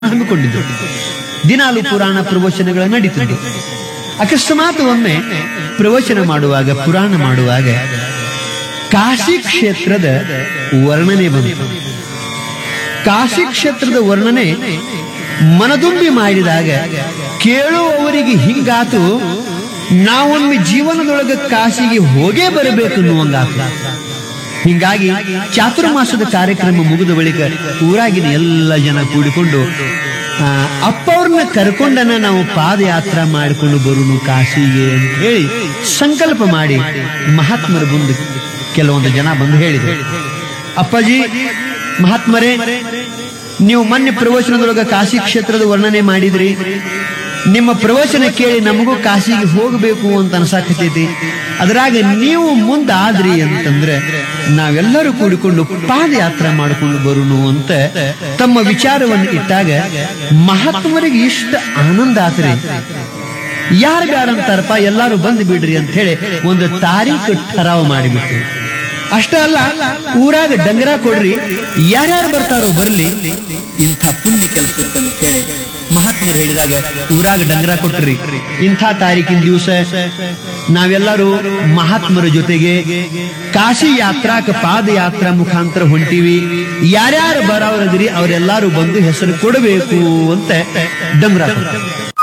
ಹಮ್ಮಿಕೊಂಡಿದ್ದು ದಿನಾಲು ಪುರಾಣ ಪ್ರವಚನಗಳ ನಡೀತಿದ್ದು ಅಕಸ್ಮಾತ್ ಒಮ್ಮೆ ಪ್ರವಚನ ಮಾಡುವಾಗ ಪುರಾಣ ಮಾಡುವಾಗ ಕಾಶಿ ಕ್ಷೇತ್ರದ ವರ್ಣನೆ ಬಂತು ಕಾಶಿ ಕ್ಷೇತ್ರದ ವರ್ಣನೆ ಮನದುಂಬಿ ಮಾಡಿದಾಗ ಕೇಳುವವರಿಗೆ ಹಿಂಗಾತು ನಾವೊಮ್ಮೆ ಜೀವನದೊಳಗೆ ಕಾಶಿಗೆ ಹೋಗೇ ಬರಬೇಕು ಅನ್ನುವಂಗಾತು ಹಿಂಗಾಗಿ ಚಾತುರ್ಮಾಸದ ಕಾರ್ಯಕ್ರಮ ಮುಗಿದ ಬಳಿಕ ಊರಾಗಿನ ಎಲ್ಲ ಜನ ಕೂಡಿಕೊಂಡು ಆ, ಅಪ್ಪ ಅವ್ರನ್ನ ಕರ್ಕೊಂಡನ ನಾವು ಪಾದಯಾತ್ರಾ ಮಾಡಿಕೊಂಡು ಬರುನು ಕಾಶಿಗೆ ಅಂತ ಹೇಳಿ ಸಂಕಲ್ಪ ಮಾಡಿ ಮಹಾತ್ಮರ ಬಂದು ಕೆಲವೊಂದು ಜನ ಬಂದು ಹೇಳಿದರು ಅಪ್ಪಾಜಿ ಮಹಾತ್ಮರೇ ನೀವು ಮೊನ್ನೆ ಪ್ರವಚನದೊಳಗ ಕಾಶಿ ಕ್ಷೇತ್ರದ ವರ್ಣನೆ ಮಾಡಿದ್ರಿ ನಿಮ್ಮ ಪ್ರವಚನ ಕೇಳಿ ನಮಗೂ ಕಾಶಿಗೆ ಹೋಗಬೇಕು ಅಂತ ಅನ್ಸಾಕತೈತಿ ಅದ್ರಾಗ ನೀವು ಮುಂದಾದ್ರಿ ಅಂತಂದ್ರೆ ನಾವೆಲ್ಲರೂ ಕೂಡಿಕೊಂಡು ಪಾದಯಾತ್ರೆ ಮಾಡಿಕೊಂಡು ಬರುನು ಅಂತ ತಮ್ಮ ವಿಚಾರವನ್ನು ಇಟ್ಟಾಗ ಮಹಾತ್ಮರಿಗೆ ಇಷ್ಟ ಆನಂದ ಆತ್ರಿ ಯಾರು ಬೇಡ ಅಂತಾರಪ್ಪ ಎಲ್ಲಾರು ಬಂದು ಬಿಡ್ರಿ ಅಂತ ಹೇಳಿ ಒಂದು ತಾರೀಖು ಠರಾವ್ ಮಾಡಿಬಿಟ್ಟು ಅಷ್ಟೇ ಅಲ್ಲ ಊರಾಗ ಡಂಗರ ಕೊಡ್ರಿ ಯಾರ್ಯಾರು ಬರ್ತಾರೋ ಬರ್ಲಿ ಇಂಥ ಪುಣ್ಯ ಕೆಲಸ ಅಂತ ಹೇಳಿ ಮಹಾತ್ಮರು ಹೇಳಿದಾಗ ಊರಾಗ ಡಂಗರ ಕೊಟ್ರಿ ಇಂಥ ತಾರೀಕಿನ ದಿವಸ ನಾವೆಲ್ಲರೂ ಮಹಾತ್ಮರ ಜೊತೆಗೆ ಕಾಶಿ ಯಾತ್ರಾಕ ಪಾದಯಾತ್ರಾ ಮುಖಾಂತರ ಹೊಂಟಿವಿ ಯಾರ್ಯಾರು ಬರೋರದ್ರಿ ಅವರೆಲ್ಲರೂ ಬಂದು ಹೆಸರು ಕೊಡಬೇಕು ಅಂತ ಡಂಗರ ಕೊಟ್ರು